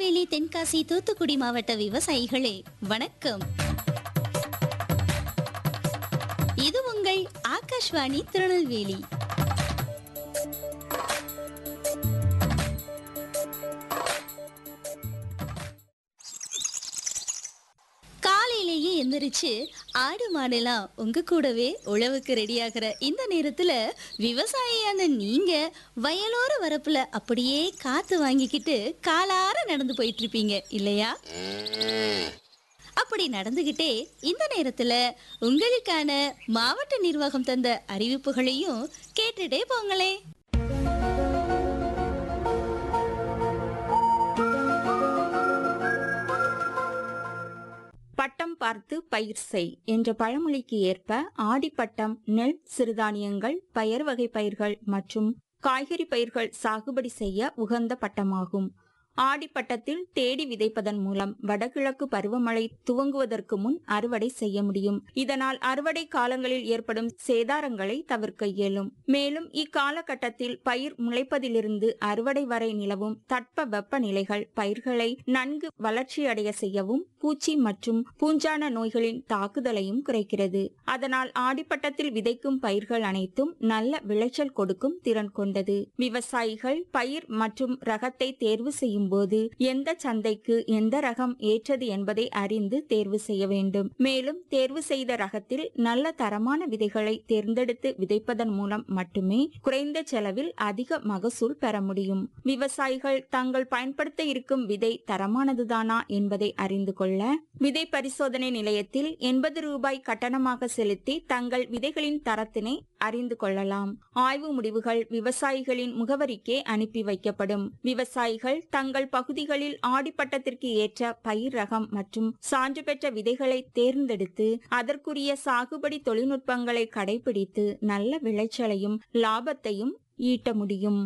திருநெல்வேலி தென்காசி தூத்துக்குடி மாவட்ட விவசாயிகளே வணக்கம் இது உங்கள் ஆகாஷ்வாணி திருநெல்வேலி காலையிலேயே எந்திரிச்சு ஆடு மாடெல்லாம் உங்க கூடவே உழவுக்கு ரெடியாகிற இந்த நேரத்துல விவசாயியான நீங்க வயலோர வரப்புல அப்படியே காத்து வாங்கிக்கிட்டு காலார நடந்து போயிட்டு இருப்பீங்க இல்லையா அப்படி நடந்துகிட்டே இந்த நேரத்துல உங்களுக்கான மாவட்ட நிர்வாகம் தந்த அறிவிப்புகளையும் கேட்டுட்டே போங்களே பட்டம் பார்த்து பயிர் செய் என்ற பழமொழிக்கு ஏற்ப ஆடிப்பட்டம் நெல் சிறுதானியங்கள் பயர் வகை பயிர்கள் மற்றும் காய்கறி பயிர்கள் சாகுபடி செய்ய உகந்த பட்டமாகும் ஆடிப்பட்டத்தில் தேடி விதைப்பதன் மூலம் வடகிழக்கு பருவமழை துவங்குவதற்கு முன் அறுவடை செய்ய முடியும் இதனால் அறுவடை காலங்களில் ஏற்படும் சேதாரங்களை தவிர்க்க இயலும் மேலும் இக்காலகட்டத்தில் பயிர் முளைப்பதிலிருந்து அறுவடை வரை நிலவும் தட்ப வெப்ப நிலைகள் பயிர்களை நன்கு வளர்ச்சியடைய செய்யவும் பூச்சி மற்றும் பூஞ்சான நோய்களின் தாக்குதலையும் குறைக்கிறது அதனால் ஆடிப்பட்டத்தில் விதைக்கும் பயிர்கள் அனைத்தும் நல்ல விளைச்சல் கொடுக்கும் திறன் கொண்டது விவசாயிகள் பயிர் மற்றும் ரகத்தை தேர்வு செய்யும் போது எந்த சந்தைக்கு எந்த ரகம் ஏற்றது என்பதை அறிந்து தேர்வு செய்ய வேண்டும் மேலும் தேர்வு செய்த ரகத்தில் நல்ல தரமான விதைகளை தேர்ந்தெடுத்து விதைப்பதன் மூலம் மட்டுமே குறைந்த செலவில் அதிக மகசூல் பெற முடியும் விவசாயிகள் தாங்கள் பயன்படுத்த இருக்கும் விதை தரமானதுதானா என்பதை அறிந்து கொள்ள விதை பரிசோதனை நிலையத்தில் எண்பது ரூபாய் கட்டணமாக செலுத்தி தங்கள் விதைகளின் தரத்தினை அறிந்து கொள்ளலாம் ஆய்வு முடிவுகள் விவசாயிகளின் முகவரிக்கே அனுப்பி வைக்கப்படும் விவசாயிகள் தங்கள் பகுதிகளில் ஆடிப்பட்டத்திற்கு ஏற்ற பயிர் ரகம் மற்றும் சான்று பெற்ற விதைகளை தேர்ந்தெடுத்து அதற்குரிய சாகுபடி தொழில்நுட்பங்களை கடைபிடித்து நல்ல விளைச்சலையும் லாபத்தையும் ஈட்ட முடியும்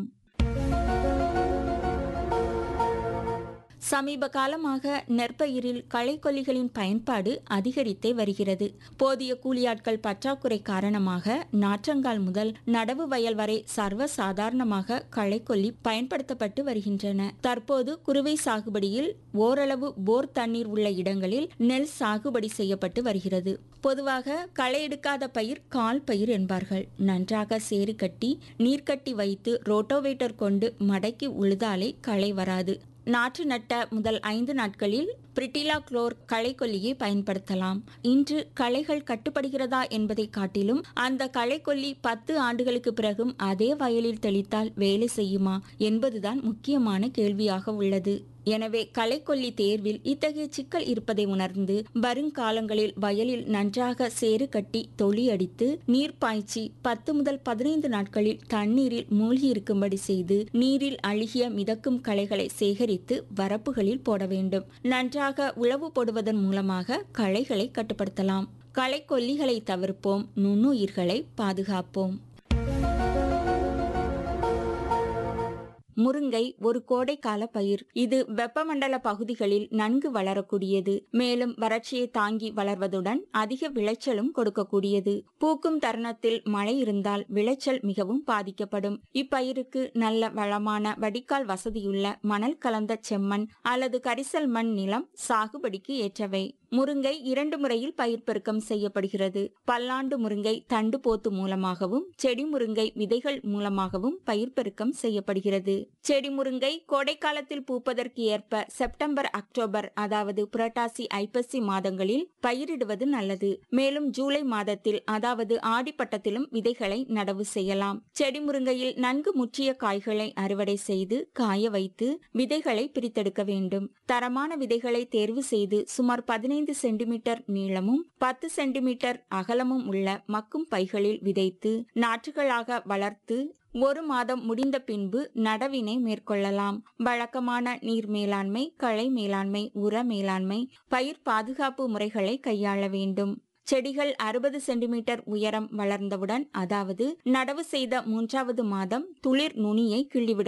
சமீப காலமாக நெற்பயிரில் களைக்கொல்லிகளின் பயன்பாடு அதிகரித்தே வருகிறது போதிய கூலியாட்கள் பற்றாக்குறை காரணமாக நாற்றங்கால் முதல் நடவு வயல் வரை சர்வ சாதாரணமாக களைக்கொல்லி பயன்படுத்தப்பட்டு வருகின்றன தற்போது குறுவை சாகுபடியில் ஓரளவு போர் தண்ணீர் உள்ள இடங்களில் நெல் சாகுபடி செய்யப்பட்டு வருகிறது பொதுவாக களை எடுக்காத பயிர் கால் பயிர் என்பார்கள் நன்றாக சேறு கட்டி நீர் கட்டி வைத்து ரோட்டோவேட்டர் கொண்டு மடக்கி உழுதாலே களை வராது நாற்று நட்ட முதல் ஐந்து நாட்களில் பிரிட்டிலா குளோர் களைக்கொல்லியை பயன்படுத்தலாம் இன்று களைகள் கட்டுப்படுகிறதா என்பதை காட்டிலும் அந்த களைக்கொல்லி பத்து ஆண்டுகளுக்கு பிறகும் அதே வயலில் தெளித்தால் வேலை செய்யுமா என்பதுதான் முக்கியமான கேள்வியாக உள்ளது எனவே களைக்கொல்லி தேர்வில் இத்தகைய சிக்கல் இருப்பதை உணர்ந்து வருங்காலங்களில் வயலில் நன்றாக சேறு கட்டி தொளி அடித்து நீர் பாய்ச்சி பத்து முதல் பதினைந்து நாட்களில் தண்ணீரில் மூழ்கி இருக்கும்படி செய்து நீரில் அழுகிய மிதக்கும் களைகளை சேகரித்து வரப்புகளில் போட வேண்டும் நன்றாக உழவு போடுவதன் மூலமாக களைகளை கட்டுப்படுத்தலாம் களைக்கொல்லிகளை தவிர்ப்போம் நுண்ணுயிர்களை பாதுகாப்போம் முருங்கை ஒரு கோடைக்கால பயிர் இது வெப்பமண்டல பகுதிகளில் நன்கு வளரக்கூடியது மேலும் வறட்சியை தாங்கி வளர்வதுடன் அதிக விளைச்சலும் கொடுக்கக்கூடியது பூக்கும் தருணத்தில் மழை இருந்தால் விளைச்சல் மிகவும் பாதிக்கப்படும் இப்பயிருக்கு நல்ல வளமான வடிகால் வசதியுள்ள மணல் கலந்த செம்மண் அல்லது கரிசல் மண் நிலம் சாகுபடிக்கு ஏற்றவை முருங்கை இரண்டு முறையில் பயிர் பெருக்கம் செய்யப்படுகிறது பல்லாண்டு முருங்கை தண்டு போத்து மூலமாகவும் செடி முருங்கை விதைகள் மூலமாகவும் பயிர் பெருக்கம் செய்யப்படுகிறது செடி முருங்கை கோடைக்காலத்தில் பூப்பதற்கு ஏற்ப செப்டம்பர் அக்டோபர் அதாவது புரட்டாசி ஐப்பசி மாதங்களில் பயிரிடுவது நல்லது மேலும் ஜூலை மாதத்தில் அதாவது ஆடிப்பட்டத்திலும் விதைகளை நடவு செய்யலாம் செடி முருங்கையில் நன்கு முற்றிய காய்களை அறுவடை செய்து காய வைத்து விதைகளை பிரித்தெடுக்க வேண்டும் தரமான விதைகளை தேர்வு செய்து சுமார் பதினைந்து சென்டிமீட்டர் நீளமும் பத்து சென்டிமீட்டர் அகலமும் உள்ள மக்கும் பைகளில் விதைத்து நாற்றுகளாக வளர்த்து ஒரு மாதம் முடிந்த பின்பு நடவினை மேற்கொள்ளலாம் வழக்கமான நீர் மேலாண்மை களை மேலாண்மை உர மேலாண்மை பயிர் பாதுகாப்பு முறைகளை கையாள வேண்டும் செடிகள் அறுபது சென்டிமீட்டர் உயரம் வளர்ந்தவுடன் அதாவது நடவு செய்த மூன்றாவது மாதம் துளிர் நுனியை கிள்ளிவிட